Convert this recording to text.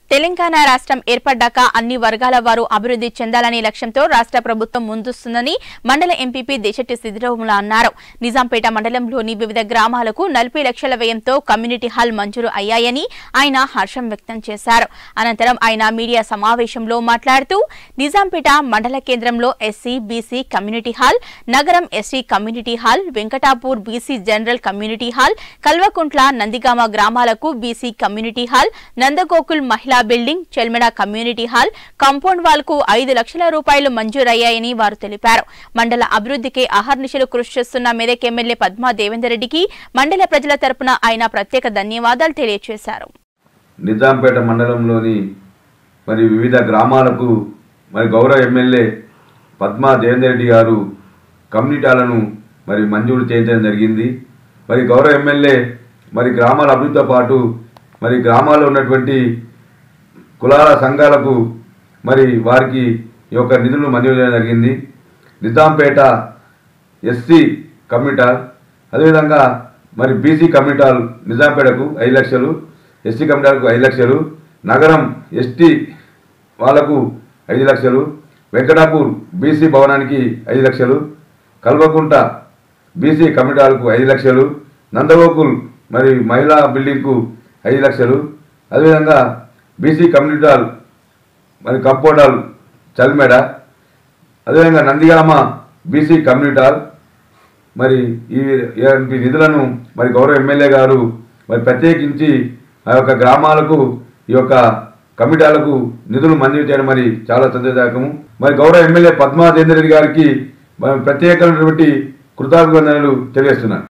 తెలంగాణ రాష్ట్రం ఏర్పడ్డాక అన్ని వర్గాల వారు అభివృద్ధి చెందాలనే లక్ష్యంతో రాష్ట్ర ప్రభుత్వం ముందుస్తుందని మండల ఎంపీపీ దేశెట్టి సిద్దిరాములు అన్నారు నిజాంపేట మండలంలోని వివిధ గ్రామాలకు నలభై లక్షల వ్యయంతో కమ్యూనిటీ హాల్ మంజూరు అయ్యాయని ఆయన హర్షం వ్యక్తం చేశారు అనంతరం ఆయన మీడియా సమావేశంలో మాట్లాడుతూ నిజాంపేట మండల కేంద్రంలో SC BC community hall Nagaram SC community hall Venkatapur BC general community hall Kalvakuntla Nandigama గ్రామాలకు బీసీ కమ్యూనిటీ హాల్ నందగోకుల్ మహిళా building Chelmeda community hall compound wall కు ఐదు లక్షల రూపాయలు మంజూరయ్యాయని వారు తెలిపారు మండల అభివృద్ధికి అహర్నిశలు కృషి చేస్తున్న మెదక్ ఎమ్మెల్యే పద్మా దేవేందర్ రెడ్డికి మండల ప్రజల తరపున ఆయన ప్రత్యేక ధన్యవాదాలు తెలియజేశారు నిజాంపేట మండలంలోని మరి వివిధ గ్రామాలకు మరి గౌరవ ఎమ్మెల్యే పద్మా దేవేందర్ రెడ్డి గారు కమ్యూనిటాలను మరి మంజూరు చేయించడం జరిగింది మరి గౌరవ ఎమ్మెల్యే మరి గ్రామాల అభివృద్ధితో పాటు మరి గ్రామాల్లో ఉన్నటువంటి కులాల సంఘాలకు మరి వారికి ఈ యొక్క నిధులను మంజూరు చేయడం జరిగింది నిజాంపేట ఎస్సీ కమ్యూనిటాల్ అదేవిధంగా మరి బీసీ కమ్యూనిటాల్ నిజాంపేటకు ఐదు లక్షలు ఎస్సీ కమ్యూనిటాలకు ఐదు లక్షలు నగరం ఎస్టీ వాళ్లకు ఐదు లక్షలు వెంకటాపూర్ బీసీ భవనానికి ఐదు లక్షలు కల్వకుంట బీసీ కమ్యూనిటాలకు ఐదు లక్షలు నందగోకుల్ మరి మహిళా బిల్డింగ్కు ఐదు లక్షలు అదేవిధంగా బీసీ కమ్యూనిటాల్ మరి కంపౌండాల్ చల్మెడ అదేవిధంగా నందిగామ బీసీ కమ్యూనిటాల్ మరి ఈ ఇలాంటి నిధులను మరి గౌరవ ఎమ్మెల్యే గారు మరి ప్రత్యేకించి ఆ యొక్క గ్రామాలకు ఈ యొక్క కమిటాలకు నిధులు మంజూరు చేయడం మరి చాలా సంతోషదాయకము మరి గౌరవ ఎమ్మెల్యే పద్మాదేంద్ర రెడ్డి గారికి మరి ప్రత్యేకమైనటువంటి కృతజ్ఞతలు తెలియజేస్తున్నాను